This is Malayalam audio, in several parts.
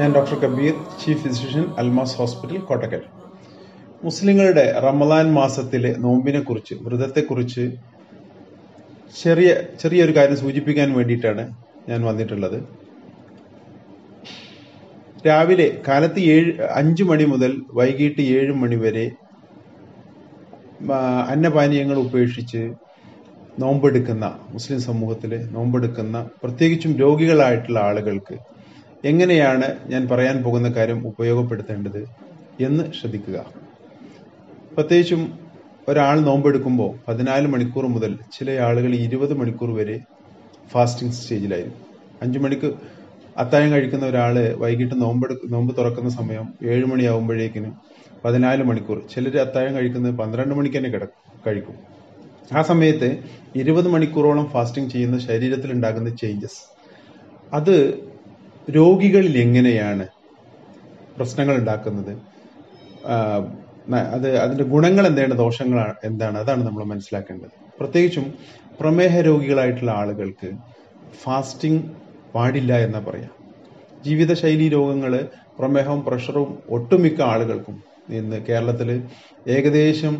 ഞാൻ doctor Kabir chief physician Almas hospital Kottakkal മുസ്ലിങ്ങളുടെ റമദാൻ മാസത്തിലെ നോമ്പിനെ കുറിച്ച് വ്രതത്തെക്കുറിച്ച് ചെറിയ ചെറിയൊരു കാര്യം സൂചിപ്പിക്കാൻ വേണ്ടിയിട്ടാണ് ഞാൻ വന്നിട്ടുള്ളത് രാവിലെ കാലത്ത് ഏഴ് അഞ്ചു മണി മുതൽ വൈകിട്ട് ഏഴ് മണി വരെ ആ, അന്നപാനീയങ്ങൾ ഉപേക്ഷിച്ച് നോമ്പെടുക്കുന്ന മുസ്ലിം സമൂഹത്തിൽ നോമ്പെടുക്കുന്ന പ്രത്യേകിച്ചും രോഗികളായിട്ടുള്ള ആളുകൾക്ക് എങ്ങനെയാണ് ഞാൻ പറയാൻ പോകുന്ന കാര്യം ഉപയോഗപ്പെടുത്തേണ്ടത് എന്ന് ശ്രദ്ധിക്കുക പ്രത്യേകിച്ചും ഒരാൾ നോമ്പെടുക്കുമ്പോൾ പതിനാല് മണിക്കൂർ മുതൽ ചില ആളുകൾ ഇരുപത് മണിക്കൂർ വരെ ഫാസ്റ്റിംഗ് സ്റ്റേജിലായിരിക്കും അഞ്ചു മണിക്ക് അത്താഴം കഴിക്കുന്ന ഒരാള് വൈകിട്ട് നോമ്പെടു നോമ്പ് തുറക്കുന്ന സമയം ഏഴ് മണിയാവുമ്പോഴേക്കിനും പതിനാല് മണിക്കൂർ ചിലർ അത്താഴം കഴിക്കുന്നത് പന്ത്രണ്ട് മണിക്ക് തന്നെ കിട കഴിക്കും ആ സമയത്ത് ഇരുപത് മണിക്കൂറോളം ഫാസ്റ്റിംഗ് ചെയ്യുന്ന ശരീരത്തിൽ ഉണ്ടാകുന്ന ചേഞ്ചസ് അത് രോഗികളിൽ എങ്ങനെയാണ് പ്രശ്നങ്ങൾ ഉണ്ടാക്കുന്നത് ആ, ന- അത് അതിന്റെ ഗുണങ്ങൾ എന്താണ് ദോഷങ്ങൾ എന്താണ് അതാണ് നമ്മൾ മനസ്സിലാക്കേണ്ടത് പ്രത്യേകിച്ചും പ്രമേഹ രോഗികളായിട്ടുള്ള ആളുകൾക്ക് ഫാസ്റ്റിംഗ് പാടില്ല എന്നാ പറയാം ജീവിതശൈലി രോഗങ്ങൾ പ്രമേഹവും പ്രഷറും ഒട്ടുമിക്ക ആളുകൾക്കും ഇന്ന് കേരളത്തിൽ ഏകദേശം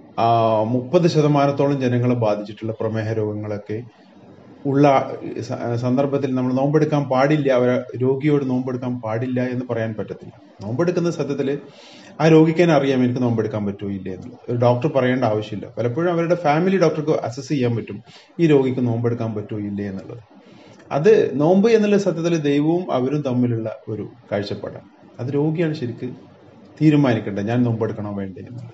മുപ്പത് ശതമാനത്തോളം ജനങ്ങളെ ബാധിച്ചിട്ടുള്ള പ്രമേഹ രോഗങ്ങളൊക്കെ ഉള്ള സ- സന്ദർഭത്തിൽ നമ്മൾ നോമ്പെടുക്കാൻ പാടില്ല അവരെ രോഗിയോട് നോമ്പെടുക്കാൻ പാടില്ല എന്ന് പറയാൻ പറ്റത്തില്ല നോമ്പെടുക്കുന്ന സത്യത്തിൽ ആ രോഗിക്ക് തന്നെ അറിയാം എനിക്ക് നോമ്പെടുക്കാൻ പറ്റുമോ ഇല്ലേ എന്നുള്ളത് ഒരു ഡോക്ടർ പറയേണ്ട ആവശ്യമില്ല പലപ്പോഴും അവരുടെ ഫാമിലി ഡോക്ടർക്ക് അസസ് ചെയ്യാൻ പറ്റും ഈ രോഗിക്ക് നോമ്പെടുക്കാൻ പറ്റുമോ ഇല്ലേ എന്നുള്ളത് അത് നോമ്പ് എന്നുള്ള സത്യത്തിൽ ദൈവവും അവരും തമ്മിലുള്ള ഒരു കാഴ്ചപ്പാടാണ് അത് രോഗിയാണ് ശരിക്ക് തീരുമാനിക്കേണ്ടത് ഞാൻ നോമ്പെടുക്കണോ വേണ്ടേ എന്നുള്ളത്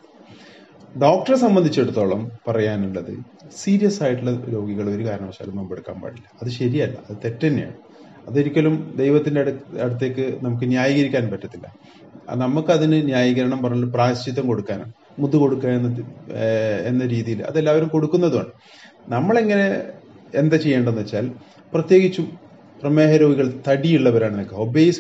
ഡോക്ടറെ സംബന്ധിച്ചിടത്തോളം പറയാനുള്ളത് സീരിയസ് ആയിട്ടുള്ള രോഗികൾ ഒരു കാരണവശാലും നോമ്പെടുക്കാൻ പാടില്ല അത് ശരിയല്ല അത് തെറ്റ് തന്നെയാണ് അതൊരിക്കലും ദൈവത്തിന്റെ അടു അടുത്തേക്ക് നമുക്ക് ന്യായീകരിക്കാൻ പറ്റത്തില്ല അത് നമുക്കതിന് ന്യായീകരണം പറഞ്ഞാൽ പ്രായശ്ചിത്തം കൊടുക്കാനാണ് മുതു കൊടുക്കുക എന്ന ഏഹ് എന്ന രീതിയിൽ അതെല്ലാവരും കൊടുക്കുന്നതുമാണ് നമ്മളെങ്ങനെ എന്താ ചെയ്യേണ്ടതെന്ന് വെച്ചാൽ പ്രത്യേകിച്ചും പ്രമേഹ രോഗികൾ തടിയുള്ളവരാണ് നിൽക്കുക ഒബേസ്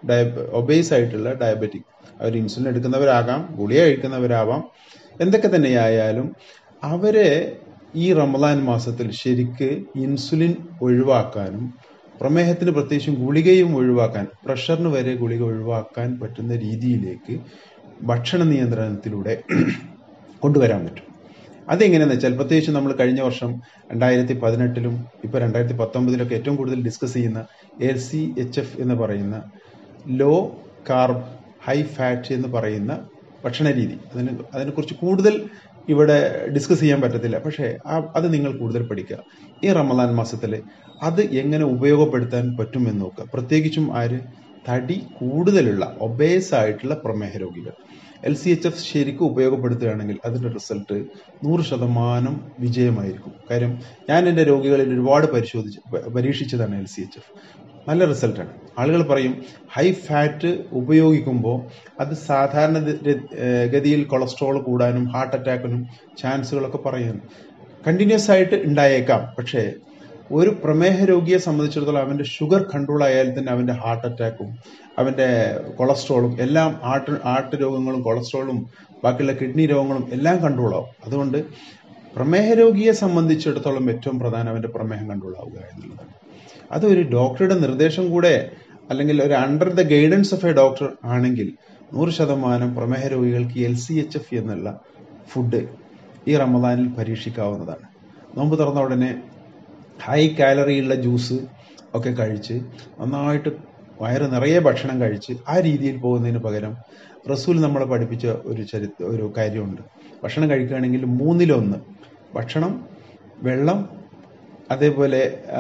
ഒബേസ് ആയിട്ടുള്ള ഡയബറ്റിക് അവർ ഇൻസുലിൻ എടുക്കുന്നവരാകാം ഗുളിക കഴിക്കുന്നവരാവാം എന്തൊക്കെ തന്നെയായാലും അവരെ ഈ റമദാൻ മാസത്തിൽ ശരിക്ക് ഇൻസുലിൻ ഒഴിവാക്കാനും പ്രമേഹത്തിന് പ്രത്യേകിച്ചും ഗുളികയും ഒഴിവാക്കാൻ പ്രഷറിന് വരെ ഗുളിക ഒഴിവാക്കാൻ പറ്റുന്ന രീതിയിലേക്ക് ഭക്ഷണ നിയന്ത്രണത്തിലൂടെ കൊണ്ടുവരാൻ പറ്റും അതെങ്ങനെയാന്ന് വെച്ചാൽ പ്രത്യേകിച്ച് നമ്മൾ കഴിഞ്ഞ വർഷം രണ്ടായിരത്തി പതിനെട്ടിലും ഇപ്പൊ രണ്ടായിരത്തി പത്തൊമ്പതിലൊക്കെ ഏറ്റവും കൂടുതൽ ഡിസ്കസ് ചെയ്യുന്ന എൽ സി എച്ച് എഫ് എന്ന് പറയുന്ന ലോ കാർബ് ഹൈ ഫാറ്റ് എന്ന് പറയുന്ന ഭക്ഷണ രീതി അതിന് അതിനെക്കുറിച്ച് കൂടുതൽ ഇവിടെ ഡിസ്കസ് ചെയ്യാൻ പറ്റത്തില്ല പക്ഷേ ആ- അത് നിങ്ങൾ കൂടുതൽ പഠിക്കുക ഈ റമദാൻ മാസത്തിൽ അത് എങ്ങനെ ഉപയോഗപ്പെടുത്താൻ പറ്റുമെന്ന് നോക്കുക പ്രത്യേകിച്ചും ആര് തടി കൂടുതലുള്ള ഒബേസ് ആയിട്ടുള്ള പ്രമേഹ രോഗികൾ എൽ സി എച്ച് എഫ് ശരിക്കും ഉപയോഗപ്പെടുത്തുകയാണെങ്കിൽ അതിന്റെ റിസൾട്ട് നൂറ് ശതമാനം വിജയമായിരിക്കും കാര്യം ഞാൻ എൻ്റെ രോഗികളിൽ ഒരുപാട് പരിശോധിച്ച് പ- പരീക്ഷിച്ചതാണ് എൽ സി എച്ച് എഫ് നല്ല റിസൾട്ടാണ് ആളുകൾ പറയും ഹൈ ഫാറ്റ് ഉപയോഗിക്കുമ്പോൾ അത് സാധാരണ ത- ര- ഏഹ് ഗതിയിൽ കൊളസ്ട്രോൾ കൂടാനും ഹാർട്ട് അറ്റാക്കിനും ചാൻസുകളൊക്കെ പറയുന്നു കണ്ടിന്യൂസ് ആയിട്ട് ഉണ്ടായേക്കാം പക്ഷേ ഒരു പ്രമേഹ രോഗിയെ സംബന്ധിച്ചിടത്തോളം അവന്റെ ഷുഗർ കൺട്രോൾ ആയാൽ തന്നെ അവന്റെ ഹാർട്ട് അറ്റാക്കും അവന്റെ കൊളസ്ട്രോളും എല്ലാം ഹാർട്ട് ഹാർട്ട് രോഗങ്ങളും കൊളസ്ട്രോളും ബാക്കിയുള്ള കിഡ്നി രോഗങ്ങളും എല്ലാം കൺട്രോൾ ആവും അതുകൊണ്ട് പ്രമേഹ രോഗിയെ സംബന്ധിച്ചിടത്തോളം ഏറ്റവും പ്രധാനം അവന്റെ പ്രമേഹം കൺട്രോൾ ആവുക എന്നുള്ളതാണ് അത് ഒരു ഡോക്ടറുടെ നിർദ്ദേശം കൂടെ അല്ലെങ്കിൽ ഒരു under the guidance of a doctor ആണെങ്കിൽ നൂറ് ശതമാനം പ്രമേഹ രോഗികൾക്ക് എൽ സി എച്ച് എഫ് എന്നുള്ള ഫുഡ് ഈ റമദാനിൽ പരീക്ഷിക്കാവുന്നതാണ് നോമ്പ് തുറന്ന ഉടനെ ഹൈ കാലറിയുള്ള ജ്യൂസ് ഒക്കെ കഴിച്ച് നന്നായിട്ട് വയറ് നിറയെ ഭക്ഷണം കഴിച്ച് ആ രീതിയിൽ പോകുന്നതിന് പകരം റസൂൽ നമ്മളെ പഠിപ്പിച്ച ഒരു ചരി ഒരു കാര്യമുണ്ട് ഭക്ഷണം കഴിക്കുകയാണെങ്കിൽ മൂന്നിലൊന്ന് ഭക്ഷണം വെള്ളം അതേപോലെ ആ,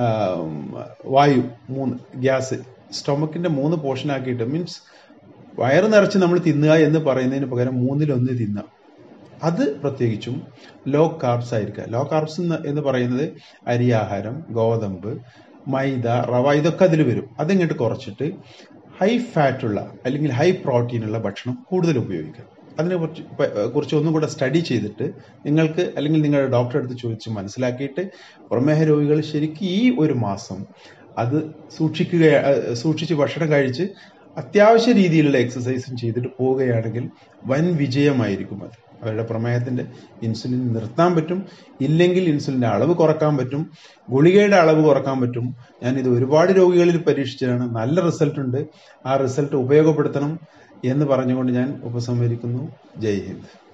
വായു മൂന്ന് ഗ്യാസ് സ്റ്റൊമക്കിന്റെ മൂന്ന് പോർഷൻ ആക്കിയിട്ട് മീൻസ് വയറ് നിറച്ച് നമ്മൾ തിന്നുക എന്ന് പറയുന്നതിന് പകരം മൂന്നിലൊന്ന് തിന്നുക അത് പ്രത്യേകിച്ചും ലോ കാർബ്സ് ആയിരിക്കുക ലോ കാർബ്സ് എന്ന് പറയുന്നത് അരിയാഹാരം ഗോതമ്പ് മൈദ റവ ഇതൊക്കെ അതിൽ വരും അതിങ്ങോട്ട് കുറച്ചിട്ട് ഹൈ ഫാറ്റുള്ള അല്ലെങ്കിൽ ഹൈ പ്രോട്ടീനുള്ള ഭക്ഷണം കൂടുതൽ ഉപയോഗിക്കുക അതിനെ കുറിച്ച് പ- കുറിച്ച് ഒന്നും കൂടെ സ്റ്റഡി ചെയ്തിട്ട് നിങ്ങൾക്ക് അല്ലെങ്കിൽ നിങ്ങളുടെ ഡോക്ടറെ അടുത്ത് ചോദിച്ച് മനസ്സിലാക്കിയിട്ട് പ്രമേഹ രോഗികൾ ശരിക്കും ഈ ഒരു മാസം അത് സൂക്ഷിക്കുക അഹ് സൂക്ഷിച്ച് ഭക്ഷണം കഴിച്ച് അത്യാവശ്യ രീതിയിലുള്ള എക്സസൈസും ചെയ്തിട്ട് പോവുകയാണെങ്കിൽ വൻ വിജയമായിരിക്കും അത് അവരുടെ പ്രമേഹത്തിന്റെ ഇൻസുലിൻ നിർത്താൻ പറ്റും ഇല്ലെങ്കിൽ ഇൻസുലിന്റെ അളവ് കുറക്കാൻ പറ്റും ഗുളികയുടെ അളവ് കുറക്കാൻ പറ്റും ഞാൻ ഇത് ഒരുപാട് രോഗികളിൽ പരീക്ഷിച്ചതാണ് നല്ല റിസൾട്ട് ഉണ്ട് ആ റിസൾട്ട് ഉപയോഗപ്പെടുത്തണം എന്ന് പറഞ്ഞുകൊണ്ട് ഞാൻ ഉപസംഹരിക്കുന്നു ജയ് ഹിന്ദ്